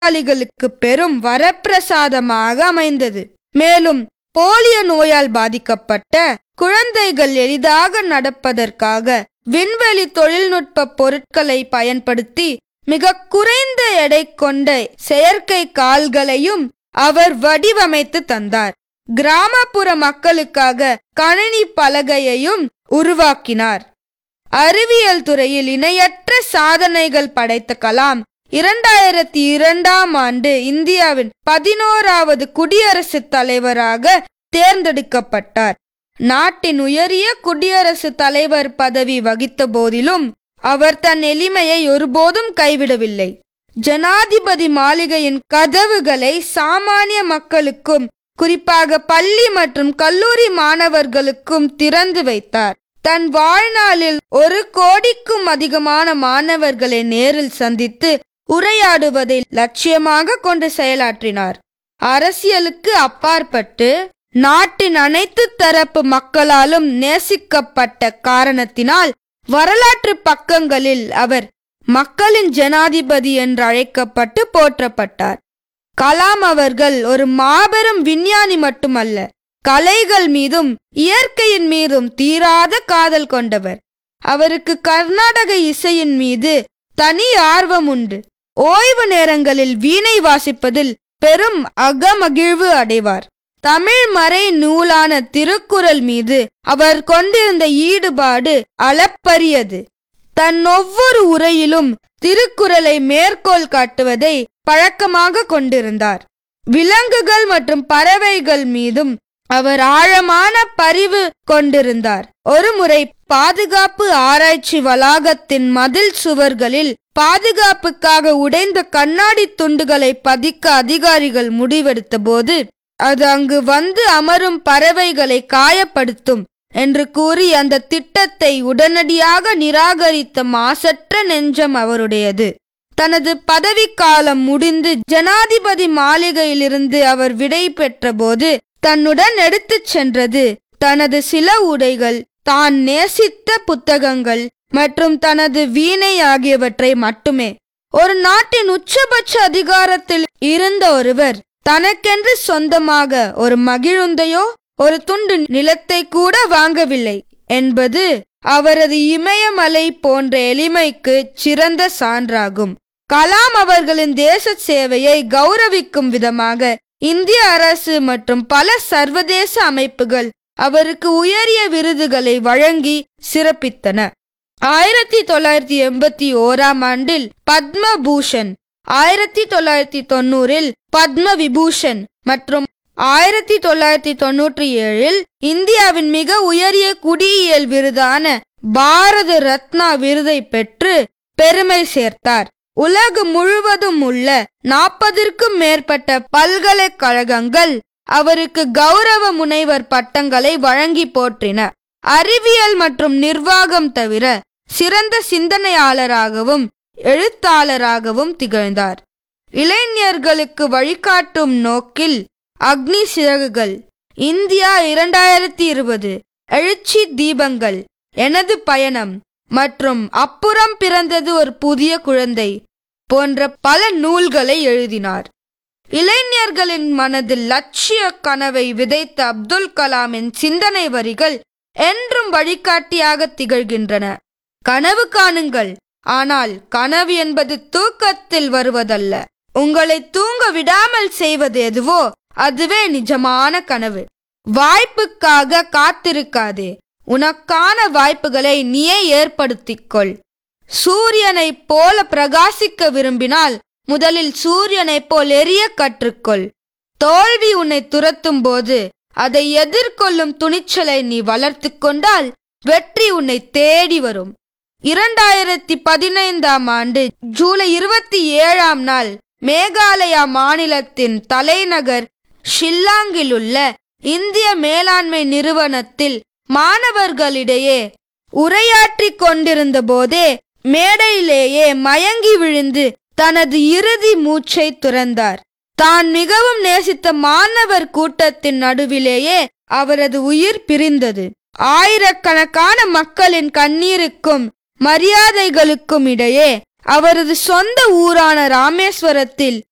நோயாளிகளுக்கு பெரும் வரப்பிரசாதமாக அமைந்தது மேலும் போலியோ நோயால் பாதிக்கப்பட்ட குழந்தைகள் எளிதாக நடப்பதற்காக விண்வெளி தொழில்நுட்ப பொருட்களை பயன்படுத்தி மிக குறைந்த எடை கொண்ட செயற்கை கால்களையும் அவர் வடிவமைத்து தந்தார் கிராமப்புற மக்களுக்காக கணினி பலகையையும் உருவாக்கினார் அறிவியல் துறையில் இணையற்ற சாதனைகள் படைத்த கலாம் இரண்டாயிரத்தி இரண்டாம் ஆண்டு இந்தியாவின் பதினோராவது குடியரசுத் தலைவராக தேர்ந்தெடுக்கப்பட்டார் நாட்டின் உயரிய குடியரசுத் தலைவர் பதவி வகித்த போதிலும் அவர் தன் எளிமையை ஒருபோதும் கைவிடவில்லை ஜனாதிபதி மாளிகையின் கதவுகளை சாமானிய மக்களுக்கும் குறிப்பாக பள்ளி மற்றும் கல்லூரி மாணவர்களுக்கும் திறந்து வைத்தார் தன் வாழ்நாளில் ஒரு கோடிக்கும் அதிகமான மாணவர்களை நேரில் சந்தித்து உரையாடுவதை லட்சியமாக கொண்டு செயலாற்றினார் அரசியலுக்கு அப்பாற்பட்டு நாட்டின் அனைத்து தரப்பு மக்களாலும் நேசிக்கப்பட்ட காரணத்தினால் வரலாற்று பக்கங்களில் அவர் மக்களின் ஜனாதிபதி என்று அழைக்கப்பட்டு போற்றப்பட்டார் கலாம் அவர்கள் ஒரு மாபெரும் விஞ்ஞானி மட்டுமல்ல கலைகள் மீதும் இயற்கையின் மீதும் தீராத காதல் கொண்டவர் அவருக்கு கர்நாடக இசையின் மீது தனி ஆர்வம் உண்டு ஓய்வு நேரங்களில் வீணை வாசிப்பதில் பெரும் அகமகிழ்வு அடைவார் தமிழ் மறை நூலான திருக்குறள் மீது அவர் கொண்டிருந்த ஈடுபாடு அளப்பரியது தன் ஒவ்வொரு உரையிலும் திருக்குறளை மேற்கோள் காட்டுவதை பழக்கமாக கொண்டிருந்தார் விலங்குகள் மற்றும் பறவைகள் மீதும் அவர் ஆழமான பரிவு கொண்டிருந்தார் ஒருமுறை பாதுகாப்பு ஆராய்ச்சி வளாகத்தின் மதில் சுவர்களில் பாதுகாப்புக்காக உடைந்த கண்ணாடி துண்டுகளை பதிக்க அதிகாரிகள் முடிவெடுத்த போது அது அங்கு வந்து அமரும் பறவைகளை காயப்படுத்தும் என்று கூறி அந்த திட்டத்தை உடனடியாக நிராகரித்த மாசற்ற நெஞ்சம் அவருடையது தனது பதவிக்காலம் முடிந்து ஜனாதிபதி மாளிகையிலிருந்து அவர் விடை பெற்றபோது தன்னுடன் எடுத்துச் சென்றது தனது சில உடைகள் தான் நேசித்த புத்தகங்கள் மற்றும் தனது வீணை ஆகியவற்றை மட்டுமே ஒரு நாட்டின் உச்சபட்ச அதிகாரத்தில் இருந்த ஒருவர் தனக்கென்று சொந்தமாக ஒரு மகிழுந்தையோ ஒரு துண்டு நிலத்தை கூட வாங்கவில்லை என்பது அவரது இமயமலை போன்ற எளிமைக்கு சிறந்த சான்றாகும் கலாம் அவர்களின் தேச சேவையை கௌரவிக்கும் விதமாக இந்திய அரசு மற்றும் பல சர்வதேச அமைப்புகள் அவருக்கு உயரிய விருதுகளை வழங்கி சிறப்பித்தன ஆயிரத்தி தொள்ளாயிரத்தி எண்பத்தி ஓராம் ஆண்டில் பத்ம பூஷன் ஆயிரத்தி தொள்ளாயிரத்தி தொண்ணூறில் பத்ம விபூஷன் மற்றும் ஆயிரத்தி தொள்ளாயிரத்தி தொன்னூற்றி ஏழில் இந்தியாவின் மிக உயரிய குடியியல் விருதான பாரத ரத்னா விருதை பெற்று பெருமை சேர்த்தார் உலகம் முழுவதும் உள்ள நாற்பதிற்கும் மேற்பட்ட பல்கலைக்கழகங்கள் அவருக்கு கௌரவ முனைவர் பட்டங்களை வழங்கி போற்றின அறிவியல் மற்றும் நிர்வாகம் தவிர சிறந்த சிந்தனையாளராகவும் எழுத்தாளராகவும் திகழ்ந்தார் இளைஞர்களுக்கு வழிகாட்டும் நோக்கில் அக்னி சிறகுகள் இந்தியா இரண்டாயிரத்தி இருபது எழுச்சி தீபங்கள் எனது பயணம் மற்றும் அப்புறம் பிறந்தது ஒரு புதிய குழந்தை போன்ற பல நூல்களை எழுதினார் இளைஞர்களின் மனதில் லட்சிய கனவை விதைத்த அப்துல் கலாமின் சிந்தனை வரிகள் என்றும் வழிகாட்டியாக திகழ்கின்றன கனவு காணுங்கள் ஆனால் கனவு என்பது தூக்கத்தில் வருவதல்ல உங்களை தூங்க விடாமல் செய்வது எதுவோ அதுவே நிஜமான கனவு வாய்ப்புக்காக காத்திருக்காதே உனக்கான வாய்ப்புகளை நீயே ஏற்படுத்திக்கொள் சூரியனைப் போல பிரகாசிக்க விரும்பினால் முதலில் சூரியனைப் போல் எரிய கற்றுக்கொள் தோல்வி உன்னை துரத்தும் போது அதை எதிர்கொள்ளும் துணிச்சலை நீ வளர்த்து கொண்டால் வெற்றி உன்னை தேடி வரும் இரண்டாயிரத்தி பதினைந்தாம் ஆண்டு ஜூலை இருபத்தி ஏழாம் நாள் மேகாலயா மாநிலத்தின் தலைநகர் ஷில்லாங்கில் உள்ள இந்திய மேலாண்மை நிறுவனத்தில் மாணவர்களிடையே உரையாற்றிக் கொண்டிருந்த போதே மேடையிலேயே மயங்கி விழுந்து தனது இறுதி மூச்சை துறந்தார் தான் மிகவும் நேசித்த மாணவர் கூட்டத்தின் நடுவிலேயே அவரது உயிர் பிரிந்தது ஆயிரக்கணக்கான மக்களின் கண்ணீருக்கும் மரியாதைகளுக்கும் இடையே அவரது சொந்த ஊரான ராமேஸ்வரத்தில்